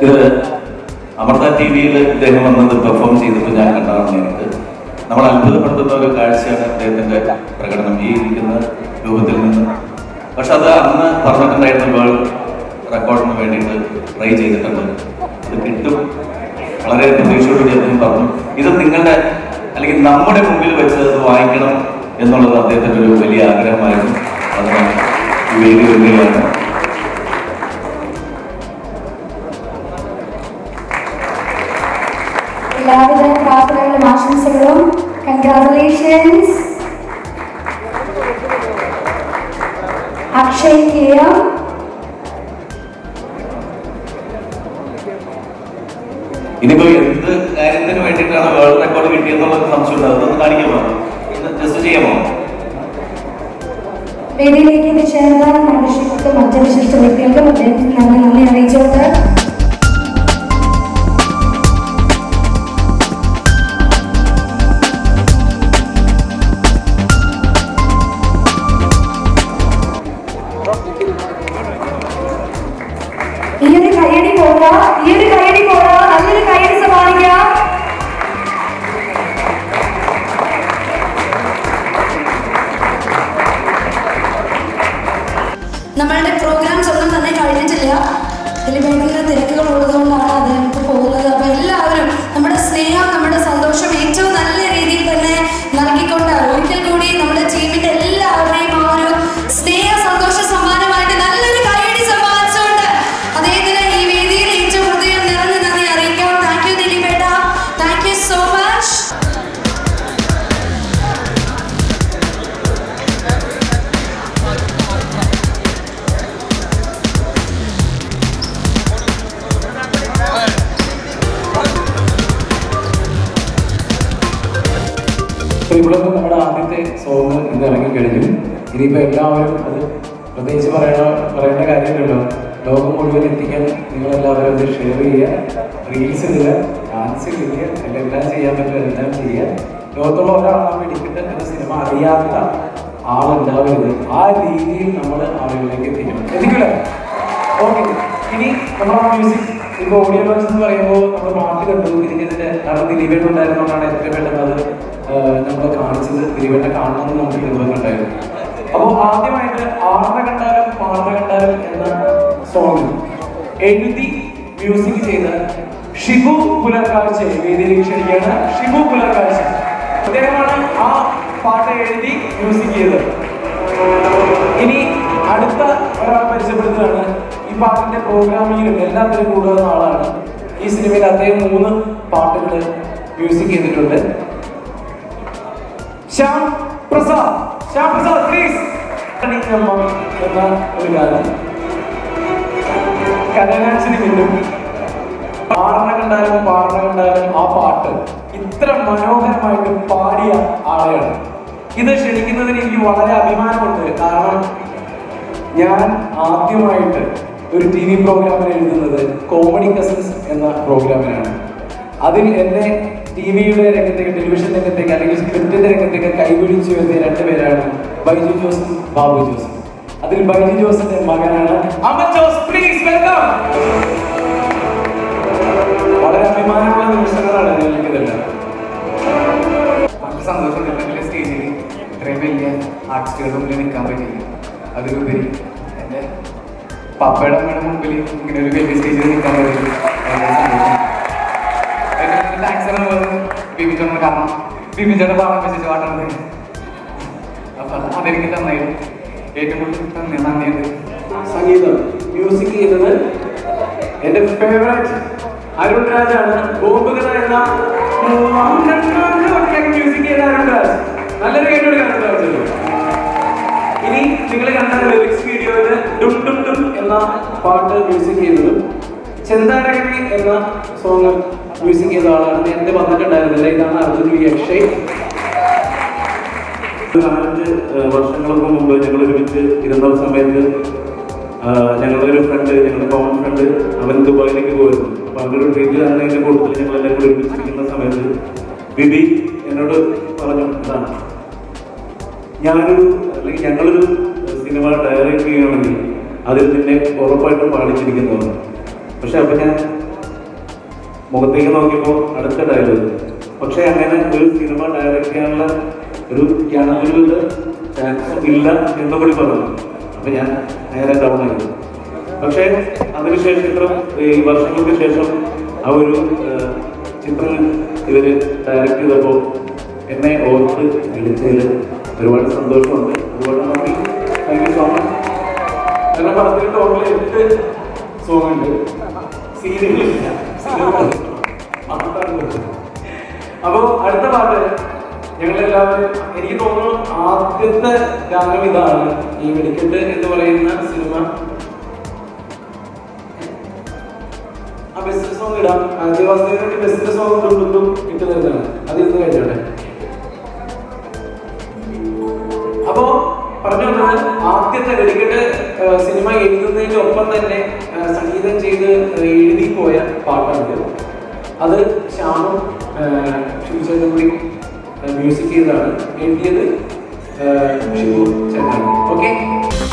ഇത് അമൃത ടി വിയിൽ ഇദ്ദേഹം വന്നത് പെർഫോം ചെയ്തപ്പോൾ ഞാൻ കണ്ടതാണ് നേരിട്ട് നമ്മൾ അത്ഭുതപ്പെടുത്തുന്ന ഒരു കാഴ്ചയാണ് അദ്ദേഹത്തിന്റെ പ്രകടനം ഈ ഇരിക്കുന്ന രൂപത്തിൽ നിന്ന് പക്ഷെ അത് അന്ന് പറഞ്ഞിട്ടുണ്ടായിരുന്ന വേൾഡ് റെക്കോർഡിന് വേണ്ടിയിട്ട് ട്രൈ ചെയ്തിട്ടുണ്ട് അത് കിട്ടും വളരെ പ്രതീക്ഷയോടുകൂടി അദ്ദേഹം പറഞ്ഞു ഇത് നിങ്ങളുടെ അല്ലെങ്കിൽ നമ്മുടെ മുമ്പിൽ വെച്ച് അത് വാങ്ങിക്കണം എന്നുള്ളത് അദ്ദേഹത്തിന്റെ ഒരു വലിയ ആഗ്രഹമായിരുന്നു അതിന് ഈ വേദി വെല്ലുകയാണ് എല്ലാവിധ പ്രാർത്ഥനകളും ആശംസകളും കൺഗ്രാറ്റുലേഷൻസ് അക്ഷയ് കെ എം ഇനിയിപ്പോ എന്ത് കാര്യത്തിന് വേണ്ടിയിട്ടാണ് വേൾഡ് റെക്കോർഡ് കിട്ടിയെന്നുള്ളത് സംശയം ഉണ്ട് അതൊന്ന് കാണിക്കാമോ ജസ്റ്റ് ചെയ്യാമോ വേദിയിലേക്ക് എത്തിച്ചേർന്ന മനുഷ്യർക്കും മറ്റ് വിശിഷ്ട വ്യക്തികൾക്കും അദ്ദേഹത്തിന് നന്ദി നന്ദി അറിയിച്ചുകൊണ്ട് ഈ ഒരു കൈയടി പോരാ ഈ ഒരു കൈയടി പോരാ നല്ലൊരു കൈയടി സമ്മാനിക്കാം നമ്മളുടെ പ്രോഗ്രാംസ് ഒന്നും തന്നെ കഴിഞ്ഞിട്ടില്ല ദിലീപേട്ടൻ്റെ തിരക്കുകൾ ഉള്ളതുകൊണ്ടാണ് അദ്ദേഹം പോകുന്നത് അപ്പോൾ എല്ലാവരും നമ്മുടെ സ്നേഹം നമ്മുടെ സന്തോഷം ഏറ്റവും നല്ല രീതിയിൽ തന്നെ നൽകിക്കൊണ്ട് ഒരിക്കൽ കൂടി നമ്മുടെ ടീമിന്റെ എല്ലാവരുടെയും ആ ഒരു സ്നേഹ സന്തോഷ സമ്മാനമായിട്ട് നല്ലൊരു കൈയടി സമ്മാനിച്ചുകൊണ്ട് അദ്ദേഹത്തിന് ഈ വേദിയിൽ ഏറ്റവും ഹൃദയം നിറഞ്ഞ നന്ദി അറിയിക്കാം താങ്ക് യു ദിലീപേട്ട താങ്ക് യു സോ മച്ച് അപ്പോൾ ഇവിടെ നിന്ന് നമ്മുടെ ആദ്യത്തെ സോങ് ഇന്ന് ഇറങ്ങിക്കഴിഞ്ഞു ഇനിയിപ്പോൾ എല്ലാവരും അത് പ്രത്യേകിച്ച് പറയണ പറയേണ്ട കാര്യമില്ലല്ലോ ലോകം മുഴുവൻ എത്തിക്കാൻ നിങ്ങളെല്ലാവരും അത് ഷെയർ ചെയ്യുക റീൽസ് ഇടുക ഡാൻസ് ചെയ്യുക എല്ലാം ചെയ്യാൻ പറ്റും എല്ലാം ചെയ്യുക ലോകത്തുള്ള ഒരാളാണ് വെടിക്കെട്ട് എന്ന സിനിമ അറിയാത്ത ആളുണ്ടാവരുത് ആ രീതിയിൽ നമ്മൾ ആളുകളിലേക്ക് എത്തിക്കണം എത്തിക്കില്ല ഓക്കെ ഇനി നമ്മൾ ആ മ്യൂസിക് ഇപ്പോൾ ഓഡിയോ ലോഞ്ച് എന്ന് പറയുമ്പോൾ നമ്മൾ പാട്ട് കണ്ടു ഇതിന് ഇതിന്റെ കാരണം ദിലീപേട്ടൻ ഉണ്ടായിരുന്നതുകൊണ്ടാണ് എത്രയും പെട്ടെന്ന് അത് നമ്മൾ കാണിച്ചത് ദിലീപേട്ടനെ കാണണമെന്ന് നമുക്ക് നിർബന്ധമുണ്ടായിരുന്നു അപ്പോൾ ആദ്യമായിട്ട് ആർണ കണ്ടാലും പാർണ കണ്ടാലും എന്ന സോങ് എഴുതി മ്യൂസിക് ചെയ്ത ഷിബു പുലർക്കാഴ്ച വേദിയിലേക്ക് ക്ഷണിക്കുകയാണ് ഷിബു പുലർക്കാഴ്ച അദ്ദേഹമാണ് ആ പാട്ട് എഴുതി മ്യൂസിക് ചെയ്തത് ഇനി അടുത്ത ഒരാൾ പരിചയപ്പെടുത്തുകയാണ് ഈ പാട്ടിന്റെ പ്രോഗ്രാമിങ്ങിലും എല്ലാത്തിനും കൂടുന്ന ആളാണ് ഈ സിനിമയിൽ അദ്ദേഹം മൂന്ന് പാട്ടുകൾ മ്യൂസിക് ചെയ്തിട്ടുണ്ട് ശ്യാം പ്രസാദ് ശ്യാം പ്രസാദ് പ്ലീസ് എന്ന ഒരു ഗാനം കരനാശിനി മിന്നും പാടണ കണ്ടാലും പാടണ കണ്ടാലും ആ പാട്ട് ഇത്ര മനോഹരമായിട്ട് പാടിയ ആളെയാണ് ഇത് ക്ഷണിക്കുന്നതിന് എനിക്ക് വളരെ അഭിമാനമുണ്ട് കാരണം ഞാൻ ആദ്യമായിട്ട് ഒരു ടി വി പ്രോഗ്രാമിന് എഴുതുന്നത് കോമഡി കസിൻസ് എന്ന പ്രോഗ്രാമിനാണ് അതിൽ എന്നെ ടി വിയുടെ രംഗത്തേക്ക് ടെലിവിഷൻ രംഗത്തേക്ക് അല്ലെങ്കിൽ സ്ക്രിപ്റ്റിന്റെ രംഗത്തേക്ക് കൈപിടിച്ചു എത്തിയ രണ്ടുപേരാണ് ബൈജു ജോസും ബാബു ജോസും അതിൽ ബൈജു ജോസിന്റെ മകനാണ് അമൻ ജോസ് പ്ലീസ് വെൽക്കം വളരെ അഭിമാനമുള്ള നിമിഷങ്ങളാണ് എനിക്കിതെല്ലാം വളരെ സന്തോഷമുണ്ട് വലിയ സ്റ്റേജിൽ ഇത്രയും വലിയ ആർട്ടിസ്റ്റുകളുടെ മുമ്പിൽ നിൽക്കാൻ പറ്റില്ല അതിലുപരി എൻ്റെ പപ്പയുടെ അമ്മയുടെ മുമ്പിൽ ഇങ്ങനെ ഒരു വലിയ സ്റ്റേജിൽ നിൽക്കാൻ പറ്റില്ല വളരെ സന്തോഷം ഏറ്റവും താങ്ക്സ് ആണ് ബിബി ചേട്ടന് കാരണം ബിബി ചേട്ടൻ പാടാൻ വെച്ചിട്ട് പാടുന്നത് അപ്പം അതെനിക്ക് തന്നായിരുന്നു ഏറ്റവും കൂടുതൽ നന്ദി നന്ദിയുണ്ട് സംഗീതം മ്യൂസിക് ചെയ്തത് എന്റെ ഫേവറേറ്റ് അരുൺ രാജാണ് ബോംബുകഥ എന്ന മ്യൂസിക് ചെയ്ത അരുൺ രാജ് നല്ലൊരു കേട്ടോട് അരുൺ രാജ് ഇനി നിങ്ങൾ കണ്ട ലിറിക്സ് വീഡിയോയില് ഡും ഡും ഡും എന്ന പാട്ട് മ്യൂസിക് ചെയ്തതും ചെന്താരകനി എന്ന സോങ് മ്യൂസിക് ചെയ്ത ആളാണ് നേരത്തെ വന്നിട്ടുണ്ടായിരുന്നില്ല ഇതാണ് അർജുൻ വി അക്ഷയ് ഒരു നാലഞ്ച് ഏഹ്, വർഷങ്ങൾക്ക് മുമ്പ് ഞങ്ങൾ ഒരുമിച്ച് ഇരുന്ന സമയത്ത് ആഹ്, ഞങ്ങളുടെ ഒരു ഫ്രണ്ട് ഞങ്ങളുടെ കോമൺ ഫ്രണ്ട് അവൻ ദുബായിലേക്ക് പോയിരുന്നു അപ്പൊ അവൻ്റെ ഒരു ട്രീറ്റ് കാണുന്നതിന്റെ കൂട്ടത്തിൽ ഞങ്ങൾ എല്ലാവരും കൂടി ഒരുമിച്ചിരിക്കുന്ന സമയത്ത് ബിബി എന്നോട് പറഞ്ഞു ഇതാണ് ഞാനൊരു അല്ലെങ്കിൽ ഞങ്ങളൊരു സിനിമ ഡയറക്റ്റ് ചെയ്യണമെങ്കിൽ അതിൽ നിന്നെ ഉറപ്പായിട്ടും പാടിച്ചിരിക്കുന്നു പക്ഷെ അപ്പൊ ഞാൻ മുഖത്തേക്ക് നോക്കിയപ്പോൾ അടുത്ത ഡയലോഗ് പക്ഷെ അങ്ങനെ ഒരു സിനിമ ഡയറക്റ്റ് ചെയ്യാനുള്ള ഒരു യാതൊരു ചാൻസ് ഇല്ല എന്ന് കൂടി പറഞ്ഞു അപ്പൊ ഞാൻ നേരെ ഡൗൺ ആയി പക്ഷേ അതിനുശേഷം ഇത്ര ഈ വർഷങ്ങൾക്ക് ശേഷം ആ ഒരു ഏഹ്, ചിത്രം ഇവര് ഡയറക്റ്റ് ചെയ്തപ്പോൾ എന്നെ ഓർത്ത് വിളിച്ചതിൽ ഒരുപാട് സന്തോഷമുണ്ട് ഒരുപാട് നന്ദി താങ്ക് യു സോ മച്ച് കാരണം പടത്തിൽ ടോട്ടൽ എട്ട് സോങ് ഉണ്ട് സീരിയലില്ല അപ്പോൾ അടുത്ത പാട്ട് ഞങ്ങളെല്ലാവരും എനിക്ക് തോന്നുന്നു ആദ്യത്തെ ഗാനം ഇതാണ് ഈ വെടിക്കെട്ട് എന്ന് പറയുന്ന സിനിമ ആ ബെസ്റ്റ് സോങ് ഇടാം ദേവാസ്തേവന്റെ ബെസ്റ്റ് സോങ് കൊണ്ടും ഇട്ട് തരുന്നതാണ് അത് ഇന്ന് കഴിഞ്ഞോട്ടെ അപ്പോ പറഞ്ഞു വന്നത് ആദ്യത്തെ വെടിക്കെട്ട് ആ, സിനിമ എഴുതുന്നതിന്റെ ഒപ്പം തന്നെ ആ, സംഗീതം ചെയ്ത് എഴുതി പോയ പാട്ടാണ് അത് ശ്യാമും ശിവചന്ദ്രൻ കൂടി മ്യൂസിക് ചെയ്തതാണ് എഴുതിയത് ആ, ഷിബു ചെന്നായി ഓക്കെ